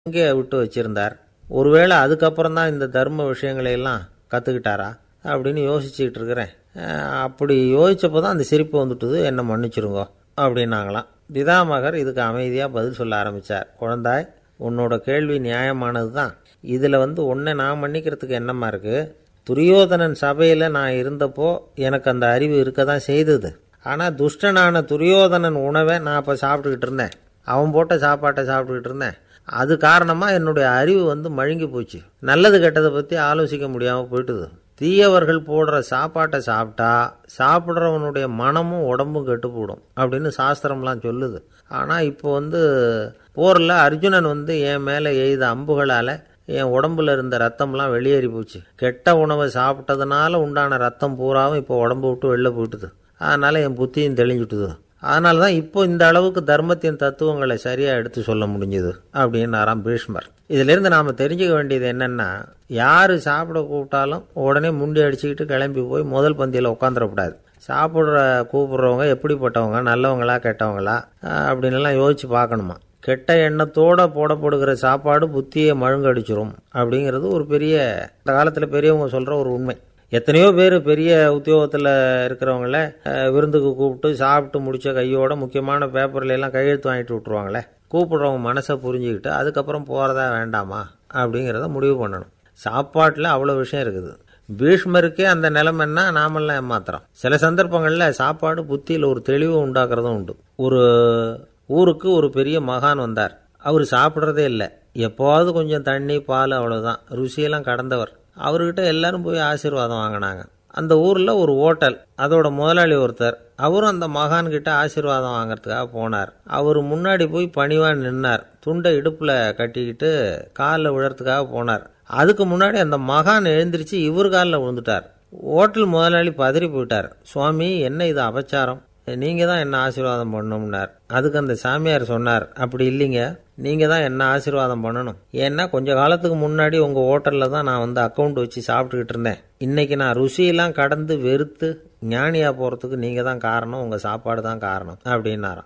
இங்கே விட்டு வச்சிருந்தார் ஒருவேளை அதுக்கப்புறம் தான் இந்த தர்ம விஷயங்களை எல்லாம் கற்றுக்கிட்டாரா அப்படின்னு யோசிச்சுக்கிட்டு இருக்கிறேன் அஹ் அப்படி யோசிச்சப்போ தான் அந்த சிரிப்பு வந்துட்டுது என்ன மன்னிச்சிருங்கோ அப்படின்னாங்களாம் பிதாமகர் இதுக்கு அமைதியாக பதில் சொல்ல ஆரம்பித்தார் குழந்தாய் உன்னோட கேள்வி நியாயமானது தான் இதில் வந்து உன்னை நான் மன்னிக்கிறதுக்கு என்னமா இருக்குது துரியோதனன் சபையில் நான் இருந்தப்போ எனக்கு அந்த அறிவு இருக்க தான் செய்தது ஆனால் துஷ்டனான துரியோதனன் உணவை நான் அப்போ சாப்பிட்டுக்கிட்டு இருந்தேன் அவன் போட்ட சாப்பாட்டை சாப்பிட்டுக்கிட்டு இருந்தேன் அது காரணமாக என்னுடைய அறிவு வந்து மழுங்கி போச்சு நல்லது கெட்டதை பற்றி ஆலோசிக்க முடியாமல் போயிட்டுது தீயவர்கள் போடுற சாப்பாட்டை சாப்பிட்டா சாப்பிட்றவனுடைய மனமும் உடம்பும் கெட்டு போடும் அப்படின்னு சாஸ்திரம்லாம் சொல்லுது ஆனால் இப்போ வந்து போரில் அர்ஜுனன் வந்து என் மேலே எய்த அம்புகளால் என் உடம்புல இருந்த ரத்தம்லாம் வெளியேறி போச்சு கெட்ட உணவை சாப்பிட்டதுனால உண்டான ரத்தம் பூராவும் இப்போ உடம்பு விட்டு வெளில போயிட்டுது அதனால் என் புத்தியும் தெளிஞ்சுட்டுது அதனால தான் இப்போ இந்த அளவுக்கு தர்மத்தின் தத்துவங்களை சரியாக எடுத்து சொல்ல முடிஞ்சுது அப்படின்னாராம் பீஷ்மர் இதிலிருந்து நாம் தெரிஞ்சுக்க வேண்டியது என்னென்னா யார் சாப்பிட கூப்பிட்டாலும் உடனே முண்டி அடிச்சுக்கிட்டு கிளம்பி போய் முதல் பந்தியில் உட்காந்துடக்கூடாது சாப்பிட்ற கூப்பிட்றவங்க எப்படிப்பட்டவங்க நல்லவங்களா கெட்டவங்களா அஹ் அப்படின்னுலாம் யோசிச்சு பார்க்கணுமா கெட்ட எண்ணத்தோட போடப்படுகிற சாப்பாடு புத்தியை மழுங்கடிச்சிரும் அப்படிங்கிறது ஒரு பெரிய இந்த காலத்தில் பெரியவங்க சொல்கிற ஒரு உண்மை எத்தனையோ பேர் பெரிய உத்தியோகத்தில் இருக்கிறவங்கள அஹ், விருந்துக்கு கூப்பிட்டு சாப்பிட்டு முடிச்ச கையோட முக்கியமான பேப்பர்ல எல்லாம் கையெழுத்து வாங்கிட்டு விட்ருவாங்களே கூப்பிடுறவங்க மனசை புரிஞ்சுக்கிட்டு அதுக்கப்புறம் போகிறதா வேண்டாமா அப்படிங்கிறத முடிவு பண்ணணும் சாப்பாட்டில் அவ்வளோ விஷயம் இருக்குது பீஷ்மருக்கே அந்த நிலைமைன்னா நாமெல்லாம் ஏமாத்துறோம் சில சந்தர்ப்பங்களில் சாப்பாடு புத்தியில் ஒரு தெளிவு உண்டாக்குறதும் உண்டு ஒரு ஊருக்கு ஒரு பெரிய மகான் வந்தார் அவர் சாப்பிட்றதே இல்லை எப்போவாவது கொஞ்சம் தண்ணி பால் அவ்வளோதான் ருசியெல்லாம் கடந்தவர் அவர்கிட்ட எல்லாரும் போய் ஆசீர்வாதம் வாங்கினாங்க அந்த ஊரில் ஒரு ஹோட்டல் அதோட முதலாளி ஒருத்தர் அவரும் அந்த மகான் கிட்ட ஆசீர்வாதம் வாங்குறதுக்காக போனார் அவர் முன்னாடி போய் பணிவாக நின்னார் துண்டை இடுப்பில் கட்டிக்கிட்டு காலில் விழறதுக்காக போனார் அதுக்கு முன்னாடி அந்த மகான் எழுந்திருச்சு இவர் காலில் விழுந்துட்டார் ஹோட்டல் முதலாளி பதறி போயிட்டார் சுவாமி என்ன இது அபச்சாரம் நீங்கள் தான் என்ன ஆசீர்வாதம் பண்ணணும்னார் அதுக்கு அந்த சாமியார் சொன்னார் அப்படி இல்லைங்க நீங்கள் தான் என்ன ஆசீர்வாதம் பண்ணணும் ஏன்னா கொஞ்ச காலத்துக்கு முன்னாடி உங்கள் ஹோட்டலில் தான் நான் வந்து அக்கௌண்ட் வச்சு சாப்பிட்டுக்கிட்டு இருந்தேன் இன்னைக்கு நான் ருசியெல்லாம் கடந்து வெறுத்து ஞானியாக போகிறதுக்கு நீங்கள் தான் காரணம் உங்கள் சாப்பாடு தான் காரணம் அப்படின்னாராம்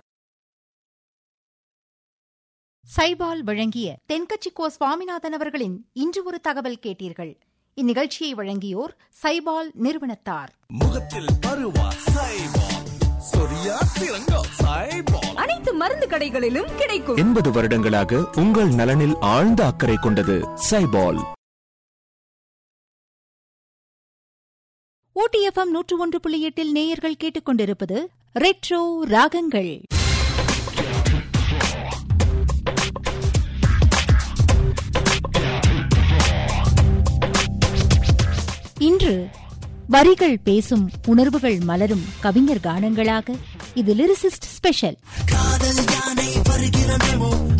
சைபால் வழங்கிய தென்கட்சிக்கோ சுவாமிநாதன் அவர்களின் இன்று ஒரு தகவல் கேட்டீர்கள் இந்நிகழ்ச்சியை வழங்கியோர் சைபால் நிறுவனத்தார் முகத்தில் பருவா சைபால் சொரியா சிறங்கோ சைபால் அனைத்து மருந்து கடைகளிலும் கிடைக்கும் எண்பது வருடங்களாக உங்கள் நலனில் ஆழ்ந்த அக்கறை கொண்டது சைபால் ஓடிஎஃப்எம் நூற்று ஒன்று புள்ளி எட்டில் நேயர்கள் கேட்டுக்கொண்டிருப்பது ரெட்ரோ ராகங்கள் இன்று வரிகள் பேசும் உணர்வுகள் மலரும் கவிஞர் கானங்களாக இது லிரிசிஸ்ட் ஸ்பெஷல் காதல் யானை வருகிற மெமோ